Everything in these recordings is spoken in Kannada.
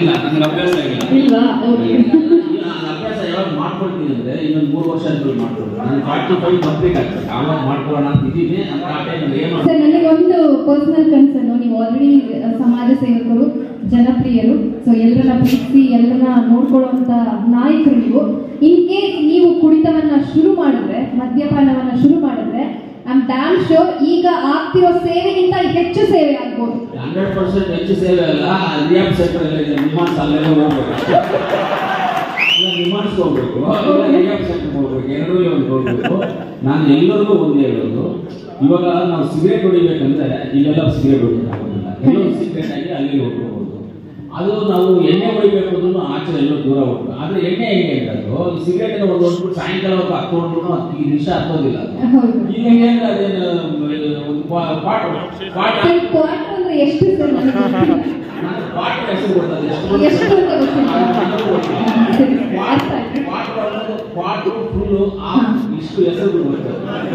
ಇಲ್ಲ ನನಗೆ ಅಭ್ಯಾಸ ಇಲ್ಲ ಇಲ್ವಾ ಓಕೆ ಇಲ್ಲ, ನಾನು ಅಭ್ಯಾಸ ಯಾವಾಗ ಮಾಡ್ಕೊಳ್ತೀನಿ ಅಂದ್ರೆ ಇನ್ನೊಂದು ಮೂರು ವರ್ಷ ಆದ್ಮೇಲೆ ಮಾಡ್ಕೊಳ್ತೀನಿ ನಾನು ಫಾರ್ಟಿ ಫೈವ್ ಕಂಪ್ಲೀಟ್ ಆಗ್ತದೆ ಆವಾಗ ಮಾಡ್ಕೊಳ್ಳೋಣ ಅಂತ ಇದ್ದೀನಿ ಅಂತ ಆ ಟೈಮಲ್ಲಿ ಏನು ಸರ್ ನನಗೆ ಒಂದು ಪರ್ಸನಲ್ ಕನ್ಸರ್ನ್ ನೀವು ಆಲ್ರೆಡಿ ಸಮಾಜ ಸೇವಕರು ಜನಪ್ರಿಯರು ಸೊ ಎಲ್ಲರನ್ನ ಪ್ರೀತಿಸಿ ಎಲ್ಲರನ್ನ ನೋಡ್ಕೊಳ್ಳುವಂತ ನಾಯಕರು ನೀವು ಇನ್ ಕೇಸ್ ನೀವು ಕುಡಿತವನ್ನ ಶುರು ಮಾಡಿದ್ರೆ ಮದ್ಯಪಾನವನ್ನ ಶುರು ಮಾಡಿದ್ರೆ ಐಮ್ ಡ್ಯಾಮ್ ಶೋರ್ ಈಗ ಆಗ್ತಿರೋ ಸೇವೆಗಿಂತ ಹೆಚ್ಚು ಸೇವೆ ಆಗ್ಬೋದು ಹಂಡ್ರೆಡ್ ಪರ್ಸೆಂಟ್ ಹೆಚ್ಚು ಸೇವೆ ಅಲ್ಲ ರಿಯಾಪ್ ಸೆಂಟರ್ ಎಲ್ಲ ಇದೆ ನಿಮಾನ್ಸ್ ಅಲ್ಲೆಲ್ಲ ಹೋಗ್ಬೇಕು ಇಲ್ಲ ನಿಮಾನ್ಸ್ ಹೋಗ್ಬೇಕು ಇಲ್ಲ ರಿಯಾಪ್ ಸೆಂಟರ್ ಹೋಗ್ಬೇಕು ಎರಡರಲ್ಲಿ ಒಂದು ಹೋಗ್ಬೇಕು ನಾನು ಎಲ್ಲರಿಗೂ ಒಂದೇ ಹೇಳೋದು ಇವಾಗ ನಾವು ಸಿಗರೇಟ್ ಹೊಡಿಬೇಕಂದ್ರೆ ಇಲ್ಲೆಲ್ಲ ಸಿಗರೇಟ್ ಹೊಡಿಬೇಕಾಗೋದಿಲ್ಲ ಎಲ್ಲೋ ಸಿಗರೇಟ್ ಆಗಿ ಅಲ್ಲಿ ಹೋಗ್ಬೋದು ಅದು ನಾವು ಎಣ್ಣೆ ಹೊಡಿಬೇಕು ಅಂದ್ರೂ ಆಚೆ ಎಲ್ಲೋ ದೂರ ಹೋಗ್ಬೇಕು ಆದ್ರೆ ಎಣ್ಣೆ ಹೆಂಗೆ ಅಂತದ್ದು ಸಿಗರೇಟ್ ಒಂದು ಹೊಡ್ಬಿಟ್ಟು ಸಾಯಂಕಾಲ ಹೊತ್ತು ಹತ್ಕೊಂಡ್ರು ಹತ್ತು ನಿಮಿಷ ಹತ್ತೋದಿಲ್ಲ ಅದು. ಹೌದು ಈಗ ಹೆಂಗೆ ಅದೇನು ಒಂದು ಪಾ- ಪಾಟ್ ಪಾಟ್ ಸರ್ ಕ್ವಾರ್ಟರ್ ಅಂದ್ರೆ ಎಷ್ಟು ಸರ್ ನನಗೆ ಗೊತ್ತಿಲ್ಲ. ನಾನು ಪಾಟ್ ಹೆಸರು ಗೊತ್ತಲ್ಲ, ಎಷ್ಟು ಎಷ್ಟು ಅಂತ ಗೊತ್ತಿಲ್ಲ. ಅದು ಗೊತ್ತಿಲ್ಲ. ಸರಿ, ಪಾಟ್ ಅರ್ಥ ಆಯ್ತು. ಪಾಟ್ ಒಳಗೆ ಪಾಟು ಫುಲ್ಲು ಇಷ್ಟು ಹೆಸರು ಗೊತ್ತು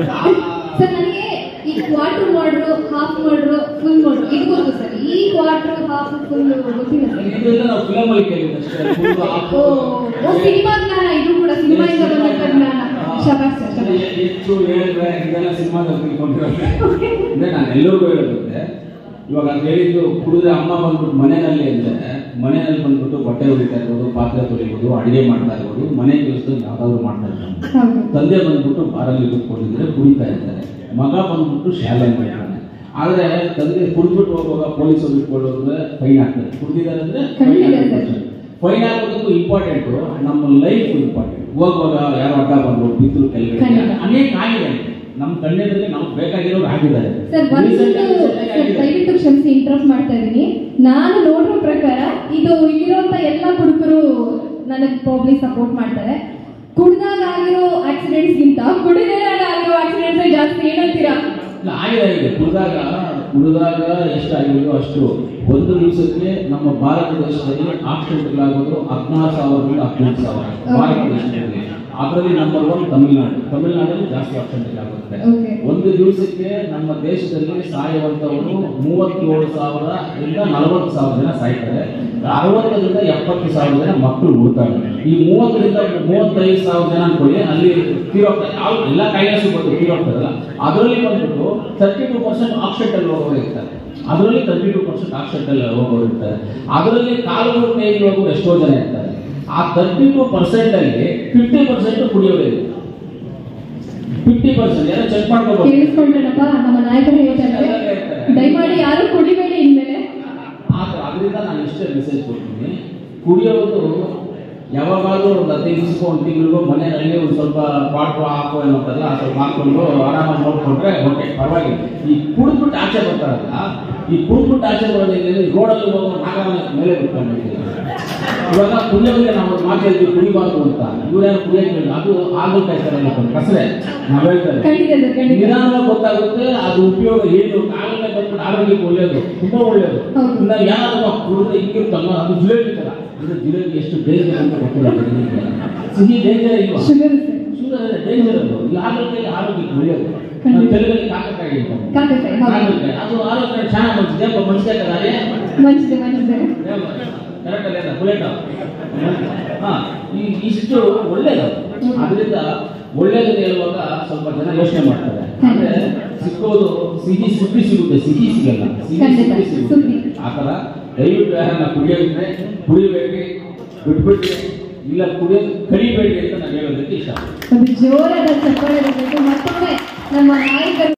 ಸರ್ ನನಗೆ ಈ ಕ್ವಾರ್ಟರ್ ಮಾಡ್ರು ಹಾಫ್ ಮಾಡ್ರು ಫುಲ್ ಮಾಡ್ರು ಇದು ಗೊತ್ತು ಸರ್ ಈ ಕ್ವಾರ್ಟರ್ ಹಾಫ್ ಫುಲ್ ಗೊತ್ತಿಲ್ಲ ಸರ್ ಇದೆಲ್ಲ ನಾವು ಫಿಲಮ್ ಅಲ್ಲಿ ಕೇಳಿದ್ದಷ್ಟೇ ಫುಲ್ ಓ ಓ ಸಿನಿಮಾ ಜ್ಞಾನ ಇದು ಕೂಡ ಸಿನಿಮಾಯಿಂದ ಬಂದಂತ ಜ್ಞಾನ ಶಬಾಷ್ ಸರ್ ಶಬಾಷ್ ಹೆಚ್ಚು ಹೇಳಿದ್ರೆ ಇದೆಲ್ಲ ಸಿನಿಮಾದಲ್ಲಿ ತಿಳ್ಕೊಂಡಿರೋದು ಅಂದ್ರೆ ನಾನು ಎಲ್ಲರಿಗೂ ಹೇಳೋದಂತೆ ಇವಾಗ ಅದು ಹೇಳಿದ್ದು ಕುಡಿದ್ರೆ ಅಮ್ಮ ಬಂದ್ಬಿಟ್ಟು ಮನೆಯಲ್ಲಿ ಅಂದ್ರೆ ಮನೆಯಲ್ಲಿ ಬಂದ್ಬಿಟ್ಟು ಬಟ್ಟೆ ಹೊಡಿತಾ ಇರ್ಬೋದು ಪಾತ್ರೆ ತೊಳಿಬೋದು ಅಡಿಗೆ ಮಾಡ್ತಾ ಇರ್ಬೋದು ಮನೆ ಕೆಲಸದಲ್ಲಿ ಯಾವ್ದಾದ್ರು ಮಾಡ್ತಾ ಇರ್ತಾರೆ ಹೌದು ತಂದೆ ಬಂದ್ಬಿಟ್ಟು ಬಾರಲ್ಲಿ ಕೂತ್ಕೊಂಡಿದ್ರೆ ಕುಡಿತಾ ಇರ್ತಾರೆ ಮಗ ಬಂದ್ಬಿಟ್ಟು ಶಾಲೆ ಮಾಡ್ತಾನೆ ಆದ್ರೆ ತಂದೆ ಕುಡಿದ್ಬಿಟ್ಟು ಹೋಗುವಾಗ ಪೊಲೀಸರು ಇಟ್ಕೊಳ್ಳೋದ್ರೆ ಫೈನ್ ಹಾಕ್ತಾರೆ ಕುಡಿದಿದ್ದಾರೆ ಅಂದ್ರೆ ಖಂಡಿತ ಸರ್. ಫೈನ್ ಹಾಕೋದಕ್ಕೂ ಇಂಪಾರ್ಟೆಂಟ್ ನಮ್ಮ ಲೈಫ್ ಇಂಪಾರ್ಟೆಂಟ್ ಹೋಗುವಾಗ ಯಾರೋ ಅಡ್ಡ ಬಂದ್ರು ಬಿದ್ರು ಕೆಳಗಡೆ ಖಂಡಿತ. ಅನೇಕ ಆಗಿದೆ ನಮ್ಮ ಕಣ್ಣೆದುರಿಗೆ ನಮ್ಗೆ ಬೇಕಾಗಿರೋರು ಆಗಿದ್ದಾರೆ ಸರ್ ಒಂದು Recent ಆಗಿ ಸರ್ ಸರಿಯಾಗಿ ಆಗಿದೆ. ದಯವಿಟ್ಟು ಕ್ಷಮಿಸಿ ಇಂಟ್ರಪ್ಟ್ ಮಾಡ್ತಾ ಇದ್ದೀನಿ ನಾನು ನೋಡಿರೋ ಪ್ರಕಾರ ಇದು ಇಲ್ಲಿರುವಂತ ಎಲ್ಲ ಕುಡುಕರು ನನಗೆ ಪ್ರಾಬ್ಲಿ ಸಪೋರ್ಟ್ ಮಾಡ್ತಾರೆ ಕುಡ್ದಾಗ ಆಗಿರೋ ಆಕ್ಸಿಡೆಂಟ್ಸ್ ಗಿಂತ ಕುಡಿದಾಗ ಆಗಿರೋ ಆಕ್ಸಿಡೆಂಟ್ಸ್ ಜಾಸ್ತಿ ಏನಂತೀರಾ ಇಲ್ಲ, ಆಗಿದೆ ಆಗಿದೆ ಕುಡಿದಾಗ ಕುಡಿದಾಗ ಎಷ್ಟಾಗಿದೆಯೋ ಅಷ್ಟು ಒಂದು ದಿವಸಕ್ಕೆ ನಮ್ಮ ಭಾರತ ದೇಶದಲ್ಲಿ ಆಕ್ಸಿಡೆಂಟ್ಗಳಾಗೋದು ಹದಿನಾರು ಸಾವಿರದಿಂದ ಹದಿನೆಂಟು ಸಾವಿರ ಭಾರತ ದೇಶದಲ್ಲಿ ಅದರಲ್ಲಿ ನಂಬರ್ ಒನ್ ತಮಿಳುನಾಡು ತಮಿಳುನಾಡಲ್ಲಿ ಜಾಸ್ತಿ ಆಕ್ಸಿಡೆಂಟ್ ಆಗುತ್ತೆ Okay. ಒಂದು ದಿವಸಕ್ಕೆ ನಮ್ಮ ದೇಶದಲ್ಲಿ ಸಾಯುವಂತವರು ಮೂವತ್ತೇಳು ಸಾವಿರದಿಂದ ನಲವತ್ತು ಸಾವಿರ ಜನ ಸಾಯ್ತಾರೆ ಅರವತ್ತರಿಂದ ಎಪ್ಪತ್ತು ಸಾವಿರ ಜನ ಮಕ್ಕಳು ಉಳ್ತಾರೆ ಈ ಮೂವತ್ತರಿಂದ ಮೂವತ್ತೈದು ಸಾವಿರ ಜನ ಅನ್ಕೊಳ್ಳಿ ಅಲ್ಲಿ ತೀರೋಗ್ತಾರೆ ಅವ್ರು ಎಲ್ಲ ಕಾಯಿಲೆ ಬಂದು ತೀರೋಗ್ತಾರಲ್ಲ ಅದರಲ್ಲಿ ಬಂದ್ಬಿಟ್ಟು ತರ್ಟಿ ಟು ಪರ್ಸೆಂಟ್ ಆಕ್ಸಿಡೆಂಟ್ ಅಲ್ಲಿ ಹೋಗೋರು ಇರ್ತಾರೆ ಅದರಲ್ಲಿ ತರ್ಟಿ ಟು ಪರ್ಸೆಂಟ್ ಆಕ್ಸಿಡೆಂಟ್ ಅಲ್ಲಿ ಹೋಗೋರು ಇರ್ತಾರೆ ಅದರಲ್ಲಿ ಕಾಲುಗಳು ಕೈಗೆ ಹೋಗೋರು ಎಷ್ಟೋ ಜನ ಇರ್ತಾರೆ ಆ ತರ್ಟಿ ಟು ಪರ್ಸೆಂಟ್ ಅಲ್ಲಿ ಫಿಫ್ಟಿ ಪರ್ಸೆಂಟ್ ಕುಡಿಯೋರು ಇದೆ ಫಿಫ್ಟಿ ಪರ್ಸೆಂಟ್ ಎಲ್ಲ ಚೆಕ್ ಮಾಡ್ಕೋಬಹುದು ಕೇಳಿಸ್ಕೊಂಡ್ರಪ್ಪ ನಮ್ಮ ನಾಯಕರು ಹೇಳ್ತಾರೆ ದಯಮಾಡಿ ಯಾರು ಕುಡಿಬೇಡಿ ಇನ್ಮೇಲೆ ಆದ್ರೆ ಅದರಿಂದ ನಾನು ಇಷ್ಟೇ ಮೆಸೇಜ್ ಕೊಡ್ತೀನಿ ಕುಡಿಯೋದು ಯಾವಾಗಾದ್ರೂ ಒಂದು ಹದಿನೈದು ದಿವಸಕ್ಕೂ ಒಂದು ತಿಂಗಳಿಗೂ ಮನೆಯಲ್ಲಿ ಒಂದು ಸ್ವಲ್ಪ ಪಾಟು ಹಾಕೋ ಏನೋ ಅಂತಾರಲ್ಲ ಆ ಸ್ವಲ್ಪ ಹಾಕೊಂಡು ಆರಾಮಾಗಿ ನೋಡ್ಕೊಂಡ್ರೆ ಓಕೆ ಪರವಾಗಿಲ್ಲ ಈ ಕುಡಿದ್ಬಿಟ್ಟು ಆಚೆ ಬರ್ತಾರಲ್ಲ ಈ ಕುಡಿದ್ಬಿಟ್ಟು ಆಚೆ ಬರೋದೇನಿದೆ ರೋಡಲ್ಲಿ ಹೋಗೋ ನಾಗವನ ಮೇಲೆ ಬಿಟ್ಕೊಂಡಿರ್ತೀವಿ ಇವಾಗ ಕುಡಿಯೋರಿಗೆ ನಾವು ಒಂದು ಮಾತು ಹೇಳ್ತೀವಿ ಕುಡಿಬಾರ್ದು ಅಂತ ಇವ್ರ್ಯಾರು ಕುಡಿಯೋಕೆ ಅದು ಆಗಲ್ ಕಾಯ್ತಾರೆ ಕಸರೆ ನಾವು ಹೇಳ್ತಾರೆ ಖಂಡಿತ ಸರ್ ಖಂಡಿತ ನಿಧಾನವಾಗಿ ಗೊತ್ತಾಗುತ್ತೆ ಅದು ಉಪಯೋಗ ಏನು ಕಾಲಕ್ಕೆ ಬಂದ್ಬಿಟ್ಟು ಆರೋಗ್ಯಕ್ಕೆ ಒಳ್ಳೆಯದು ತುಂಬಾ ಒಳ್ಳೆಯದು ಹೌದು. ಇನ್ನ ಯಾರಾದ್ರೂ ಕುಡಿದ್ರೆ ಹಿಂಗಿರ್ತಲ್ಲ ಅದು ಜಿಲೇಬಿ ತರ ಅಂದ್ರೆ ಜಿಲೇಬಿ ಎಷ್ಟು ಡೇಂಜರ್ ಅಂತ ಗೊತ್ತಿಲ್ಲ ಜನರಿಗೆ. ಸಿಹಿ ಡೇಂಜರ್ ಇಲ್ವಾ ಶುಗರ್ ಸರ್ ಶುಗರ್ ಡೇಂಜರ್ ಅದು ಈ ಆರೋಗ್ಯಕ್ಕೆ ಆರೋಗ್ಯಕ್ಕೆ ಒಳ್ಳೆಯದು ಖಂಡಿತ. ನಾವು ತೆಲುಗಲ್ಲಿ ಕಾಕಕಾಯಿ ಅಂತ ಕಾಕಕಾಯಿ, ಹೌದು. ಕಾಕಕಾಯಿ. ಅದು ಆರೋಗ್ಯ ಚೆನ್ನಾಗಿ ಮಾಡ್ತಿದೆ ಒಬ್ಬ ಮನುಷ್ಯ ಕದಾರೆ ಮಂಚಿದೆ ಮಂಚಿದೆ ಕರೆಕ್ಟ್ ಅಲ್ಲ ಬುಲೆಟ್ ಹಾ ಈ ಇಷ್ಟು ಒಳ್ಳೇದು ಅದರಿಂದ ಒಳ್ಳೇದು ಹೇಳುವಾಗ ಸ್ವಲ್ಪ ಜನ ಯೋಚನೆ ಮಾಡ್ತಾರೆ ಅಂದ್ರೆ ಸಿಕ್ಕೋದು ಸಿಹಿ ಸುದ್ದಿ ಸಿಗುತ್ತೆ ಸಿಹಿ ಸಿಗಲ್ಲ ಸಿಹಿ ಖಂಡಿತ, ಸುದ್ದಿ ಸಿಗುತ್ತೆ ಸುದ್ದಿ. ಆ ಥರ ದಯವಿಟ್ಟು ಯಾರನ್ನ ಕುಡಿಯೋದಿದ್ರೆ ಕುಡಿಬೇಡಿ ಬಿಟ್ಬಿಟ್ರಿ ಇಲ್ಲ ಕುಡಿಯೋದು ಕಡಿಬೇಡಿ ಅಂತ ನಾನು ಹೇಳೋದಕ್ಕೆ ಇಷ್ಟ ಒಂದು ಜೋರಾದ ಚಪ್ಪಾಳೆ ಬರಬೇಕು ಮತ್ತೊಮ್ಮೆ ನಮ್ಮ ನಾಯಕರು